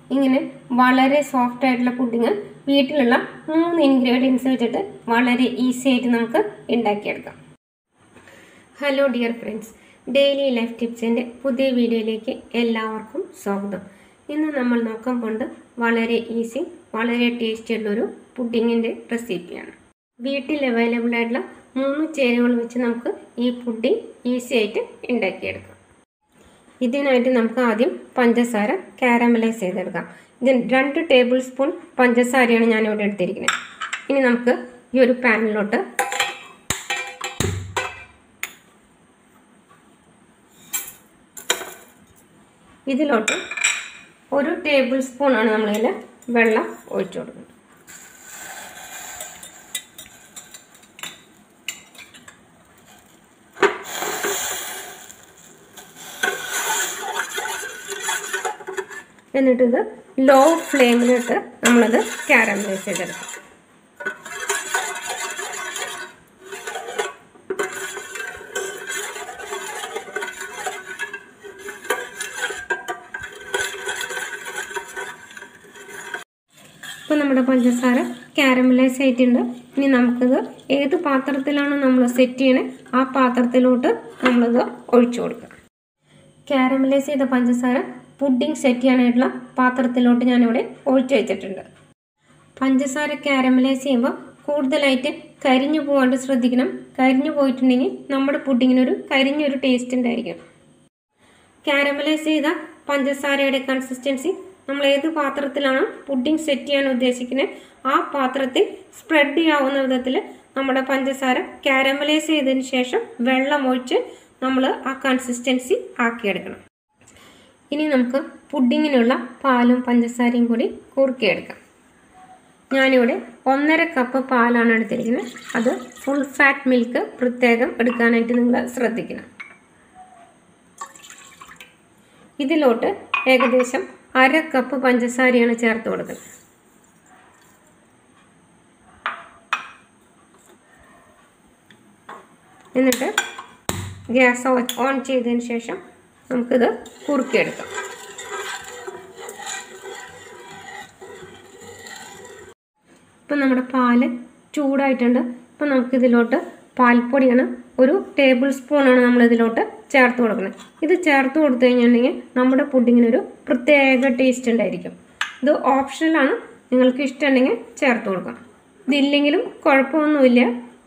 ഇങ്ങനെ വളരെ സോഫ്റ്റ് ആയിട്ടുള്ള പുഡിങ് വീട്ടിലുള്ള മൂന്ന് ഇൻഗ്രീഡിയൻസ് വെച്ചിട്ട് വളരെ ഈസി ആയിട്ട് നമുക്ക് ഉണ്ടാക്കിയെടുക്കാം hello dear friends daily life ടിപ്സിൻ്റെ പുതിയ വീഡിയോയിലേക്ക് എല്ലാവർക്കും സ്വാഗതം ഇന്ന് നമ്മൾ നോക്കാൻ പോകുന്നത് വളരെ ഈസി വളരെ ടേസ്റ്റി ഉള്ളൊരു പുഡിങ്ങിൻ്റെ റെസിപ്പിയാണ് വീട്ടിൽ അവൈലബിൾ ആയിട്ടുള്ള മൂന്ന് ചേരുവകൾ വെച്ച് നമുക്ക് ഈ പുഡിങ് ഈസി ആയിട്ട് ഉണ്ടാക്കിയെടുക്കാം ഇതിനായിട്ട് നമുക്ക് ആദ്യം പഞ്ചസാര കാരമലൈസ് ചെയ്തെടുക്കാം ഇതിന് രണ്ട് ടേബിൾ സ്പൂൺ പഞ്ചസാരയാണ് ഞാനിവിടെ എടുത്തിരിക്കുന്നത് ഇനി നമുക്ക് ഈ ഒരു പാനിലോട്ട് ഇതിലോട്ട് ഒരു ടേബിൾ സ്പൂണാണ് നമ്മളിതിൽ വെള്ളം ഒഴിച്ചു കൊടുക്കുന്നത് എന്നിട്ടിത് ലോ ഫ്ലെയിമിലിട്ട് നമ്മളത് കാരമലൈസ് ചെയ്തെടുക്കാം ഇപ്പോൾ നമ്മുടെ പഞ്ചസാര കാരമലൈസ് ആയിട്ടുണ്ട് ഇനി നമുക്കിത് ഏത് പാത്രത്തിലാണോ നമ്മൾ സെറ്റ് ചെയ്യണേ ആ പാത്രത്തിലോട്ട് നമ്മളിത് ഒഴിച്ചു കൊടുക്കുക കാരമലൈസ് ചെയ്ത പഞ്ചസാര പുഡിംഗ് സെറ്റ് ചെയ്യാനായിട്ടുള്ള പാത്രത്തിലോട്ട് ഞാനിവിടെ ഒഴിച്ചു വെച്ചിട്ടുണ്ട് പഞ്ചസാര കാരമലൈസ് ചെയ്യുമ്പോൾ കൂടുതലായിട്ട് കരിഞ്ഞു പോകാണ്ട് ശ്രദ്ധിക്കണം കരിഞ്ഞു പോയിട്ടുണ്ടെങ്കിൽ നമ്മുടെ പുഡിങ്ങിനൊരു കരിഞ്ഞൊരു ടേസ്റ്റ് ഉണ്ടായിരിക്കും കാരമലൈസ് ചെയ്ത പഞ്ചസാരയുടെ കൺസിസ്റ്റൻസി നമ്മൾ ഏത് പാത്രത്തിലാണോ പുഡിംഗ് സെറ്റ് ചെയ്യാൻ ഉദ്ദേശിക്കുന്നത് ആ പാത്രത്തിൽ സ്പ്രെഡ് ചെയ്യാവുന്ന വിധത്തിൽ നമ്മുടെ പഞ്ചസാര കാരമലൈസ് ചെയ്തതിന് ശേഷം വെള്ളം ഒഴിച്ച് നമ്മൾ ആ കൺസിസ്റ്റൻസി ആക്കിയെടുക്കണം ഇനി നമുക്ക് പുഡിങ്ങിനുള്ള പാലും പഞ്ചസാരയും കൂടി കുറുക്കിയെടുക്കാം ഞാനിവിടെ ഒന്നര കപ്പ് പാലാണ് എടുത്തിരിക്കുന്നത് അത് ഫുൾ ഫാറ്റ് മിൽക്ക് പ്രത്യേകം എടുക്കാനായിട്ട് നിങ്ങൾ ശ്രദ്ധിക്കണം ഇതിലോട്ട് ഏകദേശം അര കപ്പ് പഞ്ചസാരയാണ് ചേർത്ത് കൊടുക്കുന്നത് എന്നിട്ട് ഗ്യാസ് ഓൺ ചെയ്തതിന് ശേഷം നമുക്കിത് കുറുക്കിയെടുക്കാം ഇപ്പം നമ്മുടെ പാല് ചൂടായിട്ടുണ്ട് ഇപ്പം നമുക്കിതിലോട്ട് പാൽപ്പൊടിയാണ് ഒരു ടേബിൾ സ്പൂണാണ് നമ്മൾ ഇതിലോട്ട് ചേർത്ത് കൊടുക്കുന്നത് ഇത് ചേർത്ത് കൊടുത്തു കഴിഞ്ഞിട്ടുണ്ടെങ്കിൽ നമ്മുടെ പുഡിങ്ങിനൊരു പ്രത്യേക ടേസ്റ്റ് ഉണ്ടായിരിക്കും ഇത് ഓപ്ഷണലാണ് നിങ്ങൾക്ക് ഇഷ്ടമുണ്ടെങ്കിൽ ചേർത്ത് കൊടുക്കാം ഇതില്ലെങ്കിലും കുഴപ്പമൊന്നുമില്ല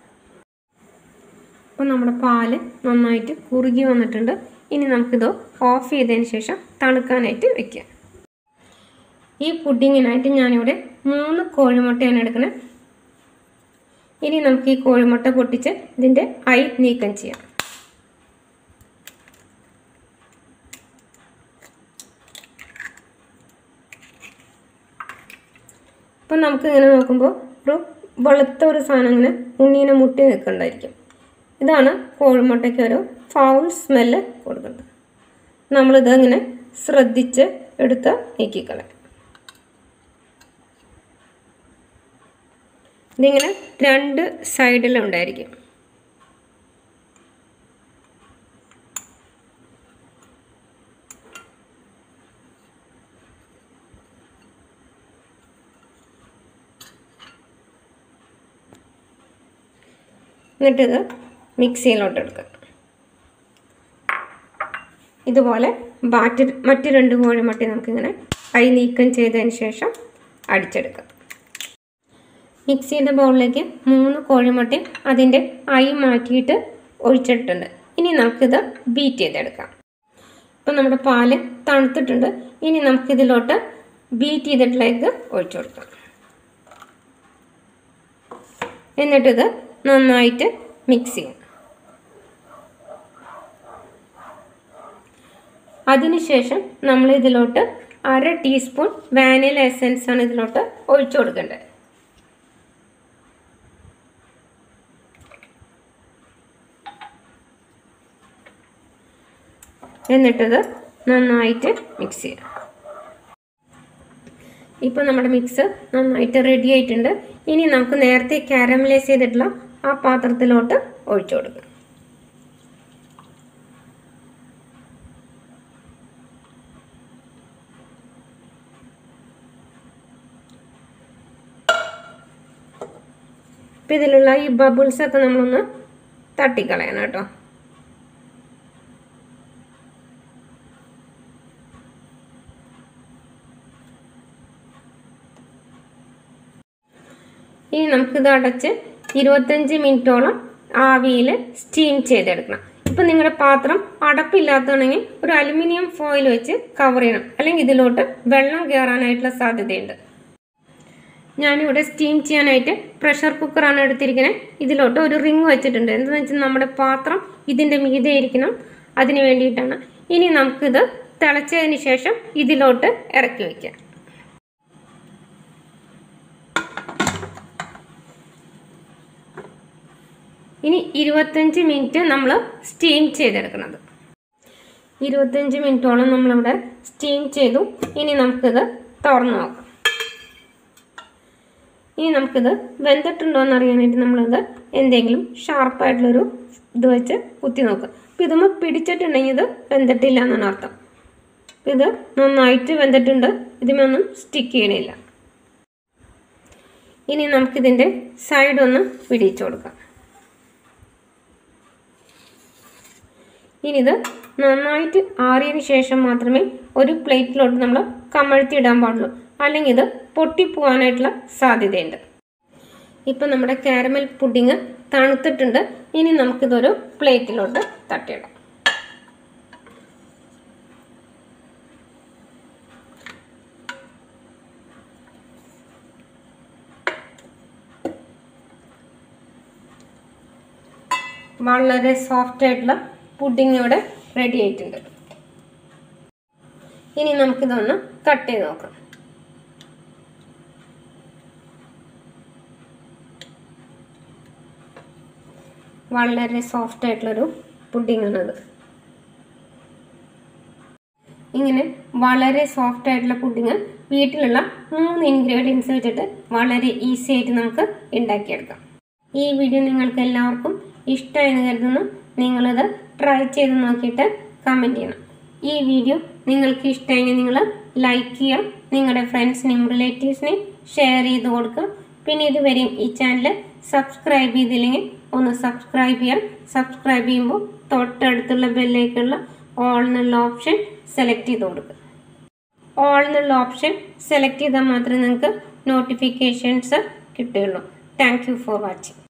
അപ്പോൾ നമ്മുടെ പാല് നന്നായിട്ട് കുറുകി വന്നിട്ടുണ്ട് ഇനി നമുക്കിത് ഓഫ് ചെയ്തതിന് ശേഷം തണുക്കാനായിട്ട് വെക്കാം ഈ പുഡിങ്ങിനായിട്ട് ഞാനിവിടെ മൂന്ന് കോഴിമുട്ടയാണ് എടുക്കുന്നത് ഇനി നമുക്ക് ഈ കോഴിമുട്ട പൊട്ടിച്ച് ഇതിൻ്റെ ഐ നീക്കം ചെയ്യാം അപ്പം നമുക്ക് ഇങ്ങനെ നോക്കുമ്പോൾ ഒരു വെളുത്ത ഒരു സാധനം ഇങ്ങനെ ഉണ്ണീനെ മുട്ടി നിൽക്കണ്ടായിരിക്കും ഇതാണ് കോഴിമുട്ടയ്ക്ക് ഒരു ഫൗൾ സ്മെല്ല് കൊടുക്കുന്നത് നമ്മളിത് ഇങ്ങനെ ശ്രദ്ധിച്ച് എടുത്ത് നീക്കിക്കളയാം ഇതിങ്ങനെ രണ്ട് സൈഡിലുണ്ടായിരിക്കും എന്നിട്ടിത് മിക്സിയിലോട്ട് എടുക്കുക ഇതുപോലെ ബാറ്റ് മറ്റ് രണ്ട് കോഴിമുട്ട നമുക്കിങ്ങനെ കൈ നീക്കം ചെയ്തതിന് ശേഷം അടിച്ചെടുക്കാം മിക്സിയുടെ ബൗളിലേക്ക് മൂന്ന് കോഴിമുട്ടയും അതിൻ്റെ ഐ മാറ്റിയിട്ട് ഒഴിച്ചിട്ടുണ്ട് ഇനി നമുക്കിത് ബീറ്റ് ചെയ്തെടുക്കാം ഇപ്പം നമ്മുടെ പാല് തണുത്തിട്ടുണ്ട് ഇനി നമുക്കിതിലോട്ട് ബീറ്റ് ചെയ്തിട്ടുള്ള എഗ്ഗ് ഒഴിച്ചു കൊടുക്കാം എന്നിട്ടിത് നന്നായിട്ട് മിക്സ് ചെയ്യാം അതിനുശേഷം നമ്മൾ ഇതിലോട്ട് അര ടീസ്പൂൺ വാനില എസൻസ് ആണ് ഇതിലോട്ട് ഒഴിച്ചു കൊടുക്കേണ്ടത് എന്നിട്ടത് നന്നായിട്ട് മിക്സ് ചെയ്യാം ഇപ്പോൾ നമ്മുടെ മിക്സ് നന്നായിട്ട് റെഡി ആയിട്ടുണ്ട് ഇനി നമുക്ക് നേരത്തെ കാരമലൈസ് ചെയ്തിട്ടുള്ള ആ പാത്രത്തിലോട്ട് ഒഴിച്ചു കൊടുക്കാം അപ്പം ഇതിലുള്ള ഈ ബബിൾസ് ഒക്കെ നമ്മളൊന്ന് തട്ടിക്കളയണം കേട്ടോ ഇനി നമുക്കിത് അടച്ച് ഇരുപത്തഞ്ച് മിനിറ്റോളം ആവിയിൽ സ്റ്റീം ചെയ്തെടുക്കണം ഇപ്പം നിങ്ങളുടെ പാത്രം അടപ്പില്ലാത്തതാണെങ്കിൽ ഒരു അലുമിനിയം ഫോയിൽ വെച്ച് കവർ ചെയ്യണം അല്ലെങ്കിൽ ഇതിലോട്ട് വെള്ളം കയറാനായിട്ടുള്ള സാധ്യതയുണ്ട് ഞാനിവിടെ സ്റ്റീം ചെയ്യാനായിട്ട് പ്രഷർ കുക്കറാണ് എടുത്തിരിക്കുന്നത് ഇതിലോട്ട് ഒരു റിങ് വെച്ചിട്ടുണ്ട് എന്താണെന്ന് വെച്ചാൽ നമ്മുടെ പാത്രം ഇതിൻ്റെ മീതെ ഇരിക്കണം അതിന് വേണ്ടിയിട്ടാണ് ഇനി നമുക്കിത് തിളച്ചതിന് ശേഷം ഇതിലോട്ട് ഇറക്കി വയ്ക്കാം ഇനി ഇരുപത്തഞ്ച് മിനിറ്റ് നമ്മൾ സ്റ്റീം ചെയ്തെടുക്കുന്നത് ഇരുപത്തഞ്ച് മിനിറ്റോളം നമ്മളിവിടെ സ്റ്റീം ചെയ്തു ഇനി നമുക്കിത് തുറന്നു നോക്കാം ഇനി നമുക്കിത് വെന്തിട്ടുണ്ടോ എന്ന് അറിയാനായിട്ട് നമ്മളിത് എന്തെങ്കിലും ഷാർപ്പായിട്ടുള്ളൊരു ഇത് വെച്ച് കുത്തി നോക്കുക അപ്പം ഇതുമ്പോൾ പിടിച്ചിട്ടുണ്ടെങ്കിൽ ഇത് വെന്തിട്ടില്ല എന്നാണ് അർത്ഥം ഇത് നന്നായിട്ട് വെന്തിട്ടുണ്ട് ഇതിമൊന്നും സ്റ്റിക്ക് ചെയ്യണില്ല ഇനി നമുക്കിതിൻ്റെ സൈഡൊന്ന് പിടിച്ചു കൊടുക്കാം ഇനി ഇത് നന്നായിട്ട് ആറിയതിന് ശേഷം മാത്രമേ ഒരു പ്ലേറ്റിലോട്ട് നമ്മൾ കമഴ്ത്തി ഇടാൻ പാടുള്ളൂ അല്ലെങ്കിൽ ഇത് പൊട്ടിപ്പോവാനായിട്ടുള്ള സാധ്യതയുണ്ട് ഇപ്പം നമ്മുടെ കാരമൽ പുഡിങ് തണുത്തിട്ടുണ്ട് ഇനി നമുക്കിതൊരു പ്ലേറ്റിലോട്ട് തട്ടിയിടാം വളരെ സോഫ്റ്റ് ആയിട്ടുള്ള പുഡിങ് ഇവിടെ റെഡി ആയിട്ടുണ്ട് ഇനി നമുക്കിതൊന്ന് കട്ട് ചെയ്ത് നോക്കാം വളരെ സോഫ്റ്റ് ആയിട്ടുള്ളൊരു പുഡിംഗ് ആണത് ഇങ്ങനെ വളരെ സോഫ്റ്റ് ആയിട്ടുള്ള പുഡിങ് വീട്ടിലുള്ള മൂന്ന് ഇൻഗ്രീഡിയൻസ് വെച്ചിട്ട് വളരെ ഈസി ആയിട്ട് നമുക്ക് ഉണ്ടാക്കിയെടുക്കാം ഈ വീഡിയോ നിങ്ങൾക്ക് എല്ലാവർക്കും ഇഷ്ടമായെന്ന് കരുതുന്നു നിങ്ങളിത് ട്രൈ ചെയ്ത് നോക്കിയിട്ട് കമൻറ്റ് ചെയ്യണം ഈ വീഡിയോ നിങ്ങൾക്ക് ഇഷ്ടമെങ്കിൽ നിങ്ങൾ ലൈക്ക് ചെയ്യുക നിങ്ങളുടെ ഫ്രണ്ട്സിനെയും റിലേറ്റീവ്സിനെയും ഷെയർ ചെയ്ത് കൊടുക്കുക പിന്നെ ഇതുവരെയും ഈ ചാനൽ സബ്സ്ക്രൈബ് ചെയ്തില്ലെങ്കിൽ ഒന്ന് സബ്സ്ക്രൈബ് ചെയ്യാം സബ്സ്ക്രൈബ് ചെയ്യുമ്പോൾ തൊട്ടടുത്തുള്ള ബെല്ലേക്കുള്ള ഓൾ എന്നുള്ള ഓപ്ഷൻ സെലക്ട് ചെയ്ത് കൊടുക്കുക ഓൾ എന്നുള്ള ഓപ്ഷൻ സെലക്ട് ചെയ്താൽ മാത്രമേ നിങ്ങൾക്ക് നോട്ടിഫിക്കേഷൻസ് കിട്ടുകയുള്ളൂ താങ്ക് യു ഫോർ വാച്ചിങ്